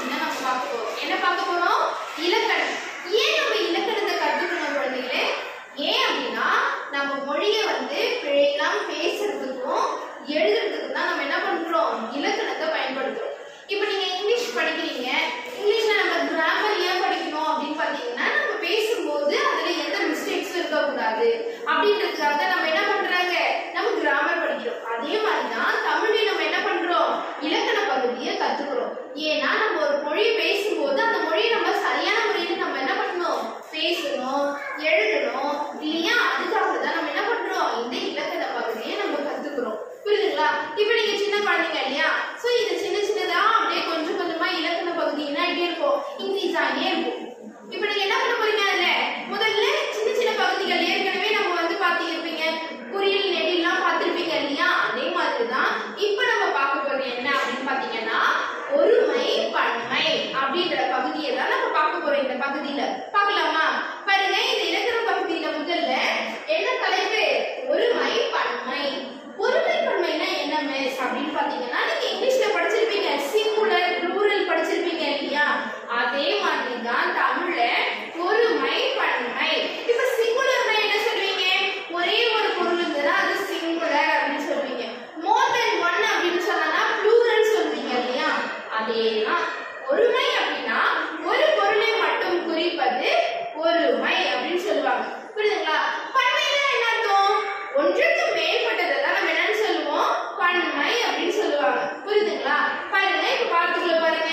பகுதியில நம்ம பார்க்க போறோம் என்ன பார்க்க போறோம் இலக்கணம் ஏன் நம்ம இலக்கணத்தை கத்துக்கணும் குழந்தைகளே ஏன் அப்படின்னா நம்ம மொழியை வந்து பிழையெல்லாம் பேசுறதுக்கும் எழுதுறதுக்கும் தான் நம்ம என்ன பண்றோம் இலக்கணத்தை பயன்படுத்துறோம் இப்போ நீங்க இங்கிலீஷ் படிக்கிறீங்க இங்கிலீஷ்ல நம்ம கிராமர் ஏன் படிக்கணும் அப்படின்னு பாத்தீங்கன்னா நம்ம பேசும்போது அதுல எந்த மிஸ்டேக்ஸும் இருக்கக்கூடாது அப்படின்றதுக்காக தான் நம்ம என்ன பண்றாங்க நம்ம கிராமர் படிக்கிறோம் அதே மாதிரி தான் தமிழ்லையும் நம்ம என்ன பண்றோம் இலக்கண பகுதியை கத்துக்கிறோம் ஏன்னா நம்ம ஒரு மொழி பேசும்போது அந்த மொழியை நம்ம சரியான முறையில் நம்ம என்ன பண்ணணும் பேசணும் எழுதணும் இல்லையா அதுக்காக தான் நம்ம என்ன பண்றோம் இந்த இலக்கண பகுதியை நம்ம கத்துக்கிறோம் புரியுதுங்களா இப்போ நீங்க சின்ன குழந்தைங்க இல்லையா சோ இது சின்ன சின்னதா அப்படியே கொஞ்சம் கொஞ்சமா இலக்கண பகுதி என்ன ஆகிட்டே இருக்கும் இன்க்ரீஸ் ஆகிட்டே இருக்கும் இப்போ நீங்க என்ன பண்ண போறீங்க அதுல முதல்ல சின்ன சின்ன பகுதிகள் ஏற்கனவே நம்ம வந்து பார்த்திருப்பீங்க குறியல் நெடில்லாம் பார்த்திருப்பீங்க இல்லையா அதே மாதிரி தான் இப்போ நம்ம பார்க்க போறது என்ன அப்படின்னு பாத்தீங்கன்னா ஒருமை பன்மை அப்படின்ற பகுதியை தான் நம்ம பார்க்க போறோம் இந்த பகுதியில பார்க்கலாமா பாருங்க இந்த இலக்கண பகுதியில முதல்ல என்ன தலைப்பு ஒருமை பன்மை ஒருமை பன்மைனா என்ன மிஸ் அப்படின்னு பாத்தீங்கன்னா நீங்க இங்கிலீஷ்ல படிச்சிருப்பீங்க சிங்குலர் ப்ளூரல் படிச்சிருப்பீங்க இல்லையா அதே மாதிரி தான் தமிழ்ல ஒருமை பன்மை இப்ப சிங்குலர்னா என்ன சொல்வீங்க ஒரே ஒரு பொருள் இருந்ததுன்னா அது சிங்குலர் அப்படின்னு சொல்வீங்க மோர் தென் ஒன் அப்படின்னு சொன்னா ப்ளூரல் சொல்வீங்க இல்லையா அதேதான் ஒருமை அப்படின்னா ஒரு பொருளை மட்டும் குறிப்பது ஒருமை அப்படின்னு சொல்லுவாங்க புரியுதுங்களா பன்மைனா என்ன அர்த்தம் ஒன்றுக்கு மேற்பட்டதை தான் நம்ம என்னன்னு சொல்லுவோம் பன்மை அப்படின்னு சொல்லுவாங்க புரியுதுங்களா பாருங்க இப்ப பாடத்துக்குள்ள பாருங்க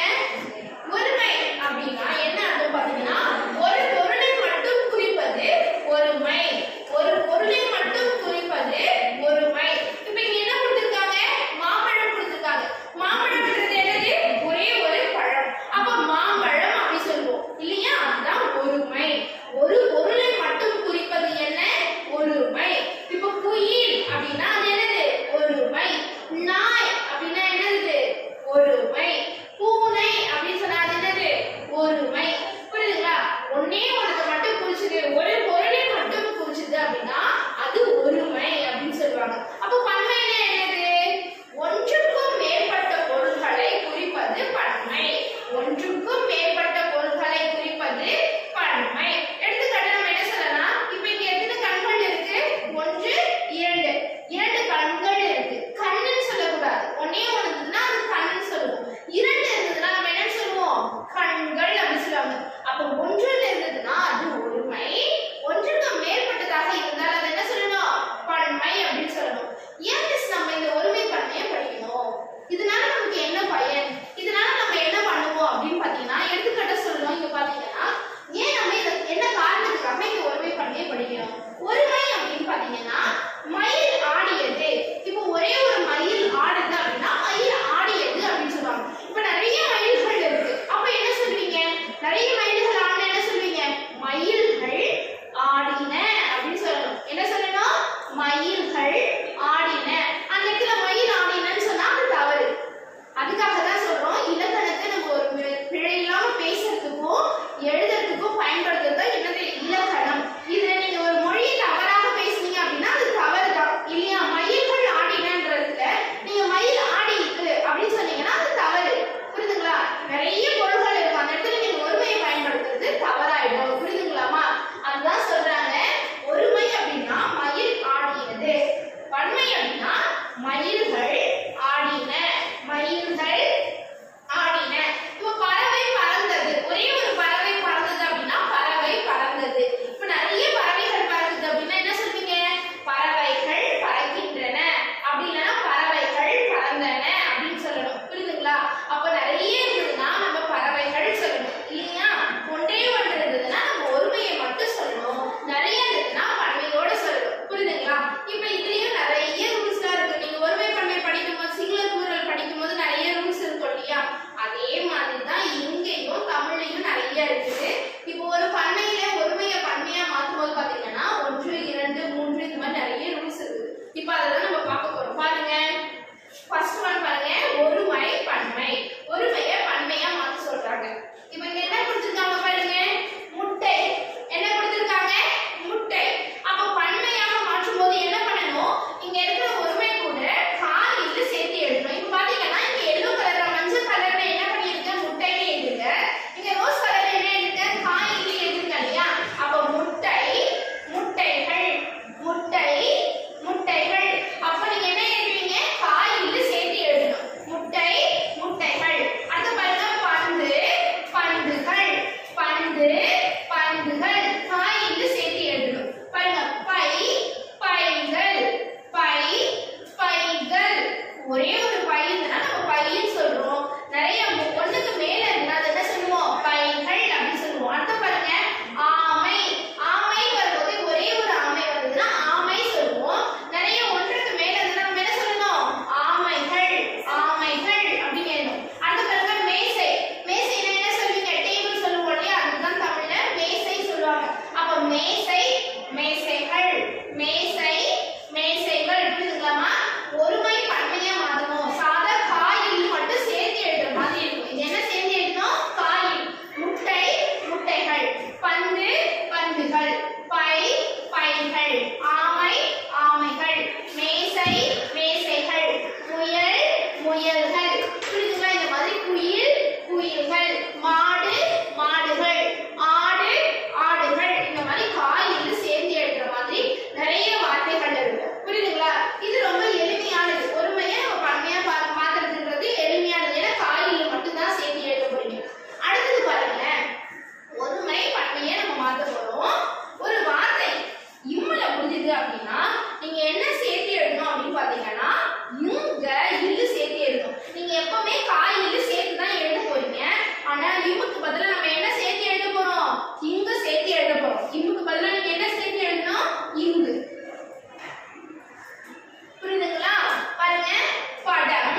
ஒருமை அப்படின்னா என்ன அர்த்தம் பாத்தீங்கன்னா ஒரு பொருளை மட்டும் குறிப்பது ஒருமை ஒரு பொருளை மட்டும் குறிப்பது ஒருமை இப்ப இங்க என்ன கொடுத்திருக்காங்க மாம்பழம் கொடுத்திருக்காங்க மாம்பழம்ன்றது என்னது ஒரே ஒரு பழம் அப்ப மாம்பழம் அப்படி சொல்லுவோம் இல்லையா அதுதான் ஒருமை ஒரு பொருளை மட்டும் குறிப்பது என்ன ஒருமை இப்ப குயில் அப்படின்னா அது என்னது ஒருமை நாய் அப்படின்னா என்னது ஒருமை பூனை அப்படின்னு சொன்னா அது என்னது ஒருமை புரியுதுங்களா ஒன்னே ஒன்றத்தை மட்டும் குறிச்சது ஒரு பொருளை மட்டும் குறிச்சது அப்படின்னா அது ஒருமை அப்படின்னு சொல்லுவாங்க அப்ப பன்மைனா என்னது ஒன்றுக்கும் மேற்பட்ட பொருள்களை குறிப்பது பன்மை ஒன்றுக்கும் மேற்பட்ட பொருள்களை குறிப்பது பன்மை எடுத்துக்காட்டு நம்ம என்ன சொல்லலாம் இப்ப இங்க எத்தனை கண்கள் இருக்கு ஒன்று இரண்டு இரண்டு கண்கள் இருக்கு கண்ணுன்னு சொல்லக்கூடாது ஒன்னே ஒன்று இருந்ததுன்னா அது கண்ணுன்னு சொல்லுவோம் இரண்டு இருந்ததுன்னா நம்ம என்ன சொல்லுவோம் கண்கள் அப்படின்னு சொல்லுவாங்க அப்ப ஒன்றுல இருந்ததுன்னா அது ஒருமை ஒன்றுக்கு மேற்பட்டதாக இருந்தால் அது என்ன சொல்லணும் பன்மை அப்படின்னு சொல்லணும் ஏன் மிஸ் நம்ம இந்த ஒருமை பன்மையை படிக்கணும் இதனால நமக்கு என்ன பயன் இதனால நம்ம என்ன பண்ணுவோம் அப்படின்னு பாத்தீங்கன்னா எடுத்துக்காட்ட சொல்லணும் இங்க பாத்தீங்கன்னா ஏன் நம்ம இத என்ன காரணத்துக்காக இந்த ஒருமை பன்மையை படிக்கணும் ஒருமை அப்படின்னு பாத்தீங்கன்னா மயில் ஆடியது இப்போ ஒரே ஒரு மயில் ஆடுது அப்படின்னா மயில் ஆடியது அப்படின்னு சொல்லுவாங்க இப்ப நிறைய மயில்கள் இருக்கு அப்ப என்ன சொல்வீங்க நிறைய மயில்கள் ஆடின என்ன சொல்வீங்க மயில்கள் ஆடின அப்படின்னு சொல்லணும் என்ன சொல்லணும் மயில்கள் ஆடின அந்த இடத்துல மயில் ஆடினன்னு சொன்னா அது தவறு அதுக்காக தான் சொல்றோம் இலக்கணத்தை நம்ம ஒரு மி- பிழை இல்லாம பேசுறதுக்கும் எழுதுறதுக்கும் பயன்படுத்துறது தான் என்னது இலக்கணம் இதுல நீங்க ஒரு மொழியை தவறாக பேசுனீங்க அப்படின்னா அது தவறு தான் இல்லையா மயில்கள் ஆடினன்றதுல நீங்க மயில் ஆடிட்டு அப்படின்னு சொன்னீங்கன்னா அது தவறு புரியுதுங்களா நிறைய பொருள்கள் இருக்கும் அந்த இடத்துல நீங்க ஒருமையை பயன்படுத்துறது தவறாயிடும் புரியுதுங்களாமா அதுதான் சொல்றாங்க ஒருமை அப்படின்னா மயில் ஆடினது பன்மை அப்படின்னா மயில்கள் ஆடின மயில்கள் ஆடின இப்போ பறவை பறந்தது ஒரே ஒரு பறவை பறந்தது அப்படின்னா பறவை பறந்தது இப்போ நிறைய பறவைகள் பறக்குது அப்படின்னா என்ன சொல்வீங்க பறவைகள் பறக்கின்றன அப்படி இல்லைன்னா பறவைகள் பறந்தன அப்படின்னு சொல்லணும் புரியுதுங்களா அப்ப நிறைய இருந்ததுன்னா நம்ம பறவைகள் சொல்லணும் இல்லையா ஒன்றே ஒன்று இருந்ததுன்னா நம்ம ஒருமையை மட்டும் சொல்லணும் நிறைய இருந்ததுன்னா பன்மையோட சொல்லணும் புரியுதுங்களா இப்ப இதுலயும் நிறைய ரூல்ஸ்லாம் இருக்கு நீங்க ஒருமை பன்மை ஒரே ஒரு பை இருந்ததுன்னா நம்ம பைன்னு சொல்றோம் நிறைய ஒண்ணுக்கு மேல இருந்தா அது என்ன சொல்லுவோம் பைகள் அப்படின்னு சொல்லுவோம் அடுத்து பாருங்க ஆமை ஆமை வரும்போது ஒரே ஒரு ஆமை வந்ததுன்னா ஆமை சொல்லுவோம் நிறைய ஒன்றுக்கு மேல இருந்தா நம்ம என்ன சொல்லணும் ஆமைகள் ஆமைகள் அப்படின்னு எழுதணும் அடுத்து பாருங்க மேசை மேசைனா என்ன சொல்லுவீங்க டேபிள் சொல்லுவோம் இல்லையா அதுதான் தமிழ்ல மேசை சொல்லுவாங்க அப்ப மேசை மேசைகள் மேசை மேசைகள் புரியுதுங்களாமா ஒருமை பன்மையா மாத்தணும் சாதா காயில் மட்டும் சேர்த்து எழுதுற மாதிரி இருக்கும் இது என்ன சேர்த்து எழுதணும் காயில் முட்டை முட்டைகள் பந்து பந்துகள் பை பைகள் ஆமை ஆமைகள் மேசை மேசைகள் முயல் முயல்கள் புரியுதுங்களா இந்த மாதிரி குயில் குயில்கள் மாடு மாடுகள் ஆடு ஆடுகள் இந்த மாதிரி காயில் சேர்ந்து எழுதுற மாதிரி நிறைய வார்த்தைகள் இருக்கு புரியுதுங்களா இது ரொம்ப எளிமையானது ஒருமையை நம்ம பன்மையா பா- மாத்துறதுன்றது எளிமையானது ஏன்னா காயில் மட்டும்தான் சேர்த்து எழுத போறீங்க அடுத்தது பாருங்க ஒருமை பன்மையை நம்ம மாத்த போறோம் ஒரு வார்த்தை இம்முல முடிஞ்சது அப்படின்னா நீங்க என்ன சேர்த்து எழுதணும் அப்படின்னு பாத்தீங்கன்னா இங்க இல்லு சேர்த்து எழுதணும் நீங்க எப்பவுமே காய் இல்லு சேர்த்து தான் எழுத போறீங்க ஆனா இம்முக்கு பதிலா நம்ம என்ன சேர்த்து எழுத போறோம் இங்கு சேர்த்து எழுத போறோம் இம்முக்கு பதிலா நீங்க என்ன சேர்த்து எழுதணும் இங்கு புரியுதுங்களா பாருங்க படம்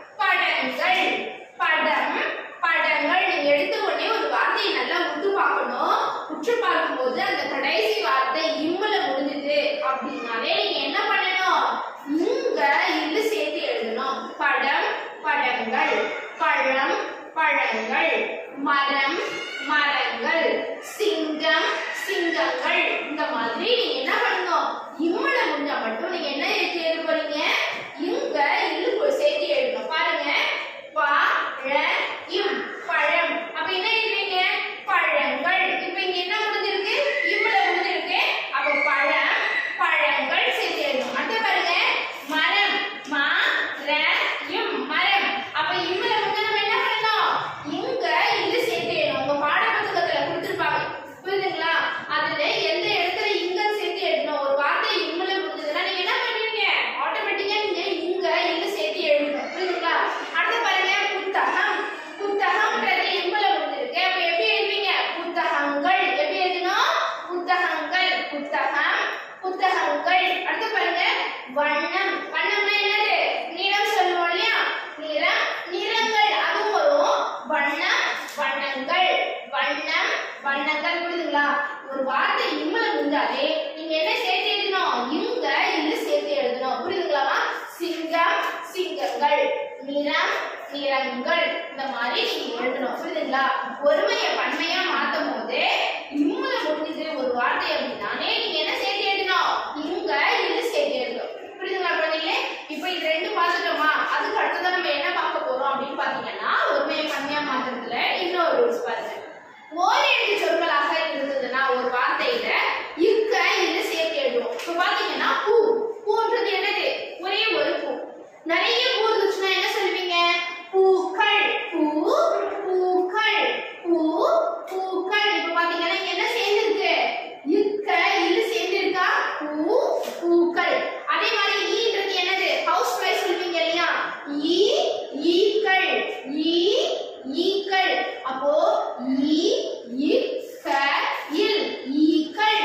படங்கள் படம் படங்கள் நீங்க எடுத்த உடனே ஒரு வார்த்தையை நல்லா உற்று பார்க்கணும் உற்று பார்க்கும்போது அந்த கடைசி வார்த்தை இம்முல முடிஞ்சது அப்படின்னாலே நீங்க என்ன பண்ணணும் இங்க இல்லு சேர்த்து எழுதணும் படம் படங்கள் பழம் பழங்கள் மரம் மரங்கள் சிங்கம் சிங்கங்கள் இந்த மாதிரி நீங்க என்ன பண்ணணும் இம்முல முடிஞ்சா மட்டும் நீங்க என்ன எழுதி எழுத போறீங்க இங்க இல்லு போய் சேர்த்து எழுதணும் பாருங்க ப ழ இம் பழம் அப்ப என்ன எழுதுவீங்க பழங்கள் இப்ப இங்க என்ன முடிஞ்சிருக்கு இம்முல முடிஞ்சிருக்கு அப்ப பழம் பழங்கள் சேர்த்து எழுதணும் அடுத்து பாருங்க மரம் ம ர இம் மரம் அப்ப இம்முல முடிஞ்சா நம்ம என்ன பண்ணணும் இங்க இல்லு சேர்த்து எழுதணும் உங்க பாடப்புத்தகத்துல கொடுத்திருப்பாங்க புரியுதுங்களா அதுல எந்த இடத்துல இங்க சேர்த்து எழுதணும் ஒரு வார்த்தை இம்முல முடிஞ்சதுன்னா நீங்க என்ன பண்ணுவீங்க ஆட்டோமேட்டிக்கா நீங்க இங்க இல்ல சேர்த்து எழுதணும் புரியுதுங்களா அடுத்து பாருங்க புத்தகம் புத்தகம்ன்றது இம்முல முடிஞ்சிருக்கு அப்ப எப்படி எழுதுவீங்க புத்தகங்கள் எப்படி எழுதணும் புத்தகங்கள் புத்தகம் புத்தகங்கள் அடுத்து பாருங்க வண்ணம் வண்ணம்னா என்னது நிறம் சொல்லுவோம் இல்லையா நிறம் நிறங்கள் அதுவும் வரும் வண்ணம் வண்ணங்கள் வண்ணம் வண்ணங்கள் புரியுதுங்களா ஒரு வார்த்தை இம்முல முடிஞ்சாலே நீங்க என்ன சேர்த்து எழுதணும் இங்க இல்ல சேர்த்து எழுதணும் புரியுதுங்களாமா சிங்கம் சிங்கங்கள் நிறம் நிறங்கள் இந்த மாதிரி நீங்க எழுதணும் புரியுதுங்களா ஒருமையை பன்மையா மாத்தும் போது இம்முல முடிஞ்சது ஒரு வார்த்தை அப்படின்னாலே நீங்க என்ன சேர்த்து எழுதணும் இங்க இல்ல சேர்த்து எழுதணும் புரியுதுங்களா குழந்தைங்களே இப்போ இது ரெண்டு பார்த்துட்டோமா அதுக்கு அடுத்ததான் நம்ம என்ன பார்க்க போறோம் அப்படின்னு பாத்தீங்கன்னா ஒருமையை பன்மையா மாத்துறதுல இன்னொரு ரூல்ஸ் பாருங்க ஓரெழுத்து சொற்களாக இருந்ததுன்னா ஒரு வார்த்தையில இக்க இல்ல சேர்த்து எழுதுவோம் இப்போ பாத்தீங்கன்னா பூ பூன்றது என்னது ஒரே ஒரு பூ நிறைய பூ இருந்துச்சுன்னா என்ன சொல்லுவீங்க பூக்கள் பூ பூக்கள் பூ பூக்கள் இப்போ பாத்தீங்கன்னா இங்க என்ன சேர்ந்துருக்கு இக்க இல்ல சேர்ந்திருக்கா பூ பூக்கள் அதே மாதிரி ஈன்றது என்னது ஹவுஸ் ஃப்ளை சொல்லுவீங்க இல்லையா ஈ ஈக்கள் ஈ ஈக்கள் அப்போ ஈ இக்க இல் ஈக்கள்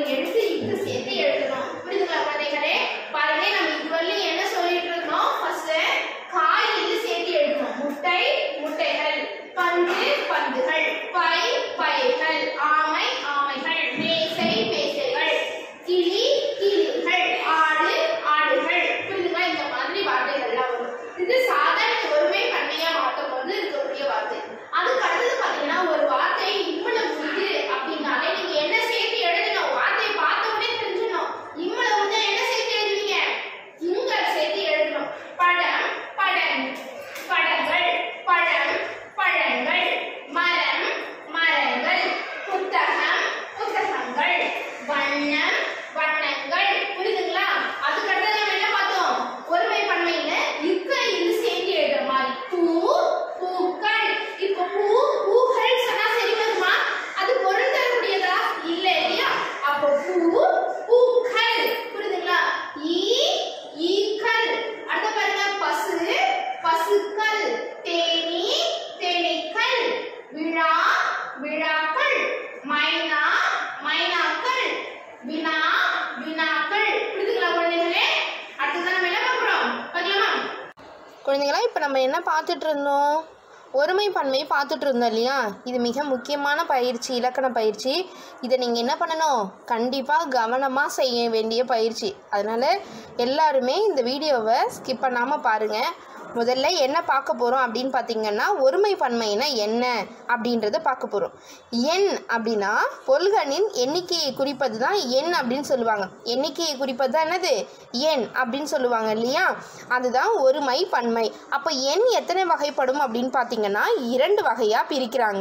எழுத்து இக்கு சேர்த்து எழுதணும் புரியுதுங்களா குழந்தைகளே பாருங்க நம்ம இதுவரையிலும் என்ன சொல்லிட்டு இருந்தோம் ஃபர்ஸ்ட் காய் இது சேர்த்து எழுதணும் முட்டை முட்டைகள் பந்து பந்துகள் பை பைகள் ஆமை ஆமைகள் மேசை மேசைகள் கிளி கிளிகள் ஆடு ஆடுகள் புரியுதுங்களா இந்த மாதிரி வார்த்தைகள்லாம் வரும் இது சாதாரண ஒருமை பன்மையா மாற்றும் போது இருக்கக்கூடிய வார்த்தை அதுக்கு அடுத்தது பாத்தீங்கன்னா ஒரு வார்த்தை இம்மல முடியுது அப்படின்னாலே நீங்க என்ன சேர்த்து எழுதணும் வார்த்தையை பார்த்த உடனே தெரிஞ்சிடணும் இம்மல முடிஞ்சா என்ன சேர்த்து எழுதுவீங்க இங்க சேர்த்து எழுதணும் படம் படம் படங்கள் பழம் பழங்கள் மரம் மரங்கள் புத்தகம் புத்தகங்கள் வண்ணம் வண்ணங்கள் புரியுதுங்களா அதுக்கு அடுத்தது நம்ம என்ன பார்த்தோம் ஒருமை பன்மையில இருக்க இது சேர்த்து எழுதுற மாதிரி பூ பூக்கள் இப்போ பூ பூக்கள் சொன்னா சரி வருமா அது பொருள் தரக்கூடியதா இல்ல இல்லையா அப்போ பூ பூக்கள் புரியுதுங்களா ஈ ஈக்கள் அடுத்த பாருங்க பசு பசுக்கள் தேனி தேனீக்கள் விழா விழாக்கள் மைனா மைனாக்கள் வினா வினாக்கள் புரியுதுங்களா குழந்தைகளே அடுத்ததான் நம்ம என்ன பார்க்குறோம் பார்க்கலாமா குழந்தைங்களா இப்போ நம்ம என்ன பார்த்துட்டு இருந்தோம் ஒருமை பன்மை பார்த்துட்டு இருந்தோம் இல்லையா இது மிக முக்கியமான பயிற்சி இலக்கண பயிற்சி இதை நீங்கள் என்ன பண்ணணும் கண்டிப்பாக கவனமாக செய்ய வேண்டிய பயிற்சி அதனால் எல்லாருமே இந்த வீடியோவை ஸ்கிப் பண்ணாமல் பாருங்கள் முதல்ல என்ன பார்க்க போகிறோம் அப்படின்னு பார்த்தீங்கன்னா ஒருமை பன்மைனா என்ன அப்படின்றத பார்க்க போகிறோம் எண் அப்படின்னா பொருள்களின் எண்ணிக்கையை குறிப்பது தான் எண் அப்படின்னு சொல்லுவாங்க எண்ணிக்கையை குறிப்பது தான் என்னது எண் அப்படின்னு சொல்லுவாங்க இல்லையா அதுதான் ஒருமை பன்மை அப்போ எண் எத்தனை வகைப்படும் அப்படின்னு பார்த்தீங்கன்னா இரண்டு வகையாக பிரிக்கிறாங்க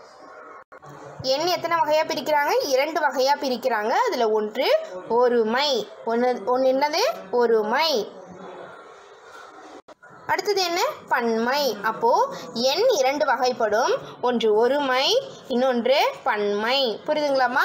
எண் எத்தனை வகையாக பிரிக்கிறாங்க இரண்டு வகையாக பிரிக்கிறாங்க அதில் ஒன்று ஒருமை ஒன்று ஒன்று என்னது ஒருமை அடுத்தது என்ன பன்மை அப்போ எண் இரண்டு வகைப்படும் ஒன்று ஒருமை இன்னொன்று பன்மை புரியுதுங்களாம்மா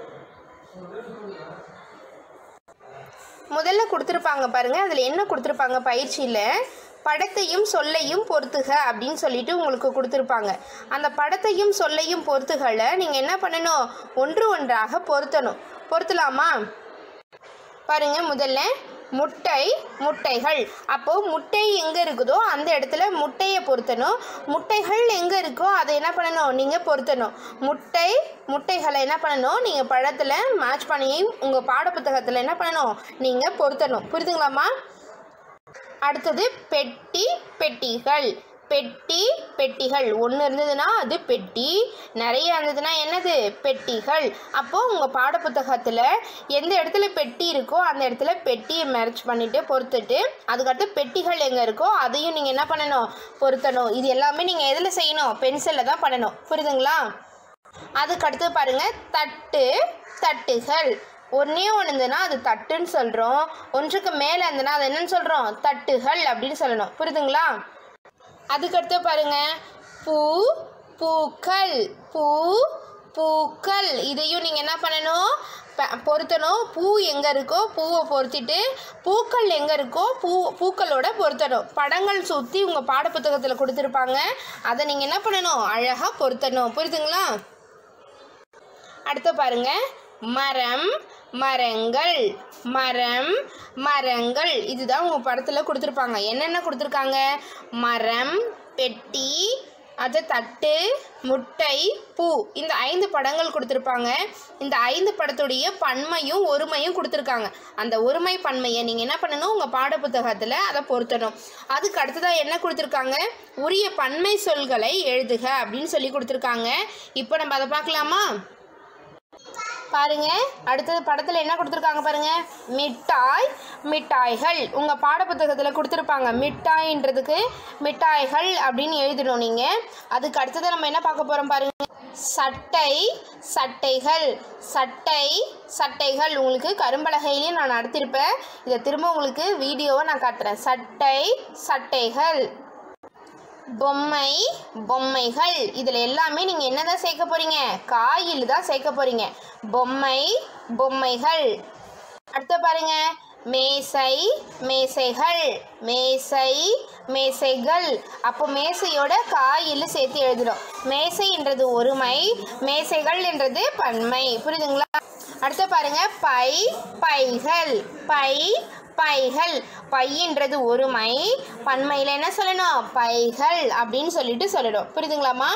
முதல்ல கொடுத்துருப்பாங்க பாருங்க அதில் என்ன கொடுத்துருப்பாங்க பயிற்சியில் படத்தையும் சொல்லையும் பொறுத்துக அப்படின்னு சொல்லிட்டு உங்களுக்கு கொடுத்துருப்பாங்க அந்த படத்தையும் சொல்லையும் பொறுத்துகளை நீங்கள் என்ன பண்ணணும் ஒன்று ஒன்றாக பொருத்தணும் பொருத்தலாமா பாருங்க முதல்ல முட்டை முட்டைகள் அப்போ முட்டை எங்கே இருக்குதோ அந்த இடத்துல முட்டையை பொருத்தணும் முட்டைகள் எங்கே இருக்கோ அதை என்ன பண்ணணும் நீங்கள் பொருத்தணும் முட்டை முட்டைகளை என்ன பண்ணணும் நீங்கள் பழத்தில் மேட்ச் பண்ணி உங்கள் பாடப்புத்தகத்தில் என்ன பண்ணணும் நீங்கள் பொருத்தணும் புரியுதுங்களாம்மா அடுத்தது பெட்டி பெட்டிகள் பெட்டி பெட்டிகள் ஒன்று இருந்ததுன்னா அது பெட்டி நிறைய இருந்ததுன்னா என்னது பெட்டிகள் அப்போது உங்கள் பாடப்புத்தகத்தில் எந்த இடத்துல பெட்டி இருக்கோ அந்த இடத்துல பெட்டியை மேட்ச் பண்ணிவிட்டு பொறுத்துட்டு அதுக்கடுத்து பெட்டிகள் எங்கே இருக்கோ அதையும் நீங்கள் என்ன பண்ணணும் பொருத்தணும் இது எல்லாமே நீங்கள் எதில் செய்யணும் பென்சிலில் தான் பண்ணணும் புரியுதுங்களா அதுக்கடுத்து பாருங்கள் தட்டு தட்டுகள் ஒன்றே ஒன்று இருந்ததுன்னா அது தட்டுன்னு சொல்கிறோம் ஒன்றுக்கு மேலே இருந்ததுன்னா அது என்னன்னு சொல்கிறோம் தட்டுகள் அப்படின்னு சொல்லணும் புரியுதுங்களா அதுக்கடுத்து பாருங்க பூ பூக்கள் பூ பூக்கள் இதையும் நீங்கள் என்ன பண்ணணும் ப- பொருத்தணும் பூ எங்கே இருக்கோ பூவை பொருத்திட்டு பூக்கள் எங்கே இருக்கோ பூ பூக்களோட பொருத்தணும் படங்கள் சுற்றி உங்கள் பாடப்புத்தகத்தில் கொடுத்துருப்பாங்க அதை நீங்கள் என்ன பண்ணணும் அழகாக பொருத்தணும் புரியுதுங்களா அடுத்து பாருங்க மரம் மரங்கள் மரம் மரங்கள் இதுதான் உங்கள் படத்தில் கொடுத்துருப்பாங்க என்னென்ன கொடுத்துருக்காங்க மரம் பெட்டி அது தட்டு முட்டை பூ இந்த ஐந்து படங்கள் கொடுத்துருப்பாங்க இந்த ஐந்து படத்துடைய பன்மையும் ஒருமையும் கொடுத்துருக்காங்க அந்த ஒருமை பன்மையை நீங்கள் என்ன பண்ணணும் உங்கள் பாடப்புத்தகத்தில் அதை பொருத்தணும் அதுக்கு அடுத்ததாக என்ன கொடுத்துருக்காங்க உரிய பன்மை சொல்களை எழுதுக அப்படின்னு சொல்லி கொடுத்துருக்காங்க இப்போ நம்ம அதை பார்க்கலாமா பாருங்க அடுத்தது படத்தில் என்ன கொடுத்துருக்காங்க பாருங்க மிட்டாய் மிட்டாய்கள் உங்கள் பாடப்புத்தகத்தில் கொடுத்துருப்பாங்க மிட்டாய்ன்றதுக்கு மிட்டாய்கள் அப்படின்னு எழுதணும் நீங்கள் அதுக்கு அடுத்தது நம்ம என்ன பார்க்க போகிறோம் பாருங்க சட்டை சட்டைகள் சட்டை சட்டைகள் உங்களுக்கு கரும்பலகையிலையும் நான் நடத்தியிருப்பேன் இதை திரும்ப உங்களுக்கு வீடியோவை நான் காட்டுறேன் சட்டை சட்டைகள் பொம்மை பொம்மைகள் இதில் எல்லாமே நீங்கள் என்னதான் சேர்க்க போறீங்க காயில் தான் சேர்க்க போறீங்க பொம்மை பொம்மைகள் அடுத்து பாருங்க மேசை மேசைகள் மேசை மேசைகள் அப்போ மேசையோட காயில் சேர்த்து எழுதுறோம் மேசைன்றது ஒருமை மேசைகள் என்றது பன்மை புரியுதுங்களா அடுத்து பாருங்க பை பைகள் பை பைகள் பையின்றது ஒருமை பன்மையில் என்ன சொல்லணும் பைகள் அப்படின்னு சொல்லிட்டு சொல்லணும் புரியுதுங்களாம்மா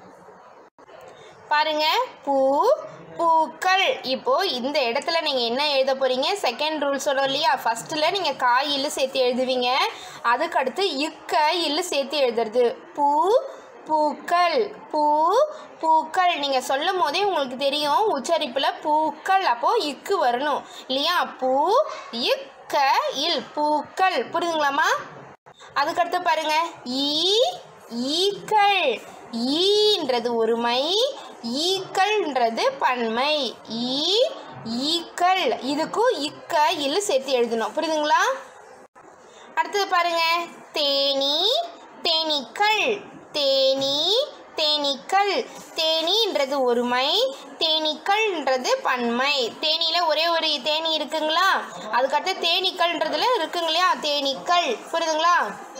பாருங்க பூ பூக்கள் இப்போ இந்த இடத்துல நீங்கள் என்ன எழுத போறீங்க செகண்ட் ரூல் சொன்னோம் இல்லையா ஃபர்ஸ்ட்டில் நீங்கள் காய் இல்லு சேர்த்து எழுதுவீங்க அதுக்கடுத்து இக்க இல்லு சேர்த்து எழுதுறது பூ பூக்கள் பூ பூக்கள் நீங்கள் சொல்லும் போதே உங்களுக்கு தெரியும் உச்சரிப்பில் பூக்கள் அப்போது இக்கு வரணும் இல்லையா பூ இக்க இல் பூக்கள் புரியுதுங்களாம்மா அதுக்கடுத்து பாருங்க ஈ ஈக்கள் ஈன்றது ஒருமை ஈக்கள்ன்றது பன்மை ஈ ஈக்கள் இதுக்கும் இக்க இல்லு சேர்த்து எழுதணும் புரியுதுங்களா அடுத்தது பாருங்க தேனி தேனீக்கள் தேனி தேனீக்கள் தேனின்றது ஒருமை தேனீக்கள்ன்றது பன்மை தேனியில் ஒரே ஒரு தேனி இருக்குங்களா அதுக்கடுத்து தேனீக்கள்ன்றதுல இருக்குங்க இல்லையா தேனீக்கள் புரியுதுங்களா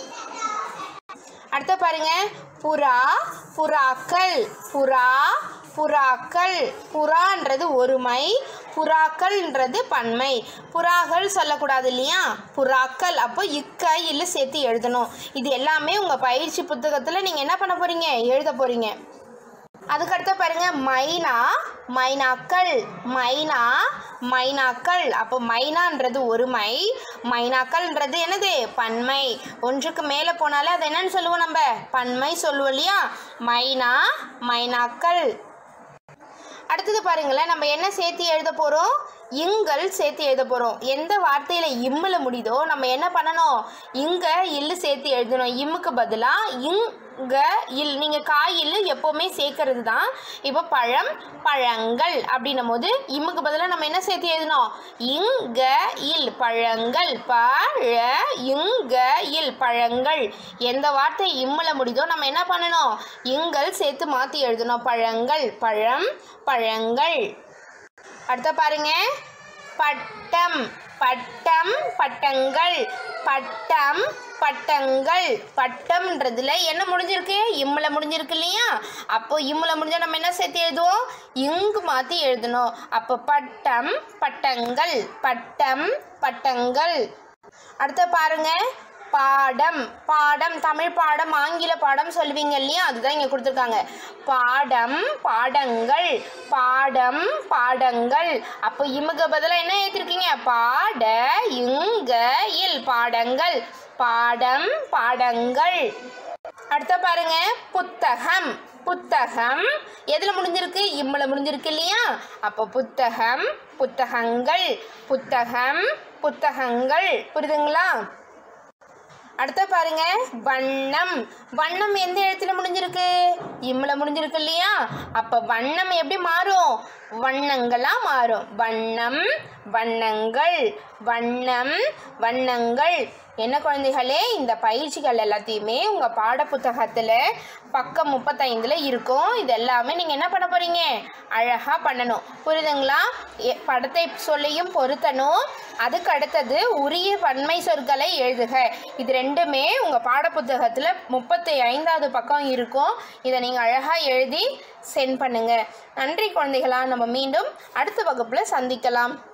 அடுத்த பாருங்க புறா புறாக்கள் புறா புறாக்கள் புறான்றது ஒருமை புறாக்கள்ன்றது பன்மை புறாக்கள் சொல்லக்கூடாது இல்லையா புறாக்கள் அப்போ இக்க இல்ல சேர்த்து எழுதணும் இது எல்லாமே உங்கள் பயிற்சி புத்தகத்தில் நீங்கள் என்ன பண்ண போகிறீங்க எழுத போகிறீங்க அதுக்கடுத்து பாருங்க மைனா மைனாக்கள் மைனா மைனாக்கள் அப்போ மைனான்றது ஒருமை மைனாக்கள்ன்றது என்னது பன்மை ஒன்றுக்கு மேலே போனாலே அது என்னன்னு சொல்லுவோம் நம்ம பன்மை சொல்லுவோம் இல்லையா மைனா மைனாக்கள் அடுத்தது பாருங்களேன் நம்ம என்ன சேர்த்து எழுத போகிறோம் இங்கள் சேர்த்து எழுத போகிறோம் எந்த வார்த்தையில் இம்மில் முடியுதோ நம்ம என்ன பண்ணணும் இங்க இல்லு சேர்த்து எழுதணும் இம்முக்கு பதிலாக இங்க இல் நீங்கள் காய் இல்லு எப்போவுமே சேர்க்கறது தான் இப்போ பழம் பழங்கள் அப்படின்னும் போது இம்முக்கு பதிலாக நம்ம என்ன சேர்த்து எழுதணும் இங்க இல் பழங்கள் பழ இங்க இல் பழங்கள் எந்த வார்த்தை இம்மில் முடியுதோ நம்ம என்ன பண்ணணும் இங்கள் சேர்த்து மாற்றி எழுதணும் பழங்கள் பழம் பழங்கள் அடுத்த பாருங்க பட்டம் பட்டம் பட்டங்கள் பட்டம் பட்டங்கள் பட்டம்ன்றதுல என்ன முடிஞ்சிருக்கு இம்முல முடிஞ்சிருக்கு இல்லையா அப்போ இம்முல முடிஞ்சா நம்ம என்ன சேர்த்து எழுதுவோம் இங்கு மாற்றி எழுதணும் அப்போ பட்டம் பட்டங்கள் பட்டம் பட்டங்கள் அடுத்து பாருங்க பாடம் பாடம் தமிழ் பாடம் ஆங்கில பாடம் சொல்லுவீங்க இல்லையா அதுதான் இங்கே கொடுத்துருக்காங்க பாடம் பாடங்கள் பாடம் பாடங்கள் அப்போ இமுக பதிலாக என்ன ஏற்றிருக்கீங்க பாட இங்க இல் பாடங்கள் பாடம் பாடங்கள் அடுத்த பாருங்க புத்தகம் புத்தகம் எதில் முடிஞ்சிருக்கு இம்மில் முடிஞ்சிருக்கு இல்லையா அப்போ புத்தகம் புத்தகங்கள் புத்தகம் புத்தகங்கள் புரியுதுங்களா அடுத்த பாருங்க வண்ணம் வண்ணம் எந்த எழுத்துல முடிஞ்சிருக்கு இம்மில் முடிஞ்சிருக்கு இல்லையா அப்போ வண்ணம் எப்படி மாறும் வண்ணங்களா மாறும் வண்ணம் வண்ணங்கள் வண்ணம் வண்ணங்கள் என்ன குழந்தைகளே இந்த பயிற்சிகள் எல்லாத்தையுமே உங்கள் பாடப்புத்தகத்தில் பக்கம் முப்பத்தைந்தில் இருக்கும் இது எல்லாமே நீங்கள் என்ன பண்ண போகிறீங்க அழகாக பண்ணணும் புரியுதுங்களா எ- படத்தை சொல்லியும் பொருத்தணும் அதுக்கு அடுத்தது உரிய பன்மை சொற்களை எழுதுக இது ரெண்டுமே உங்கள் பாடப்புத்தகத்தில் முப்பத்தி ஐந்தாவது பக்கம் இருக்கும் இதை நீங்கள் அழகாக எழுதி சென்ட் பண்ணுங்க நன்றி குழந்தைகளா நம்ம மீண்டும் அடுத்த வகுப்பில் சந்திக்கலாம்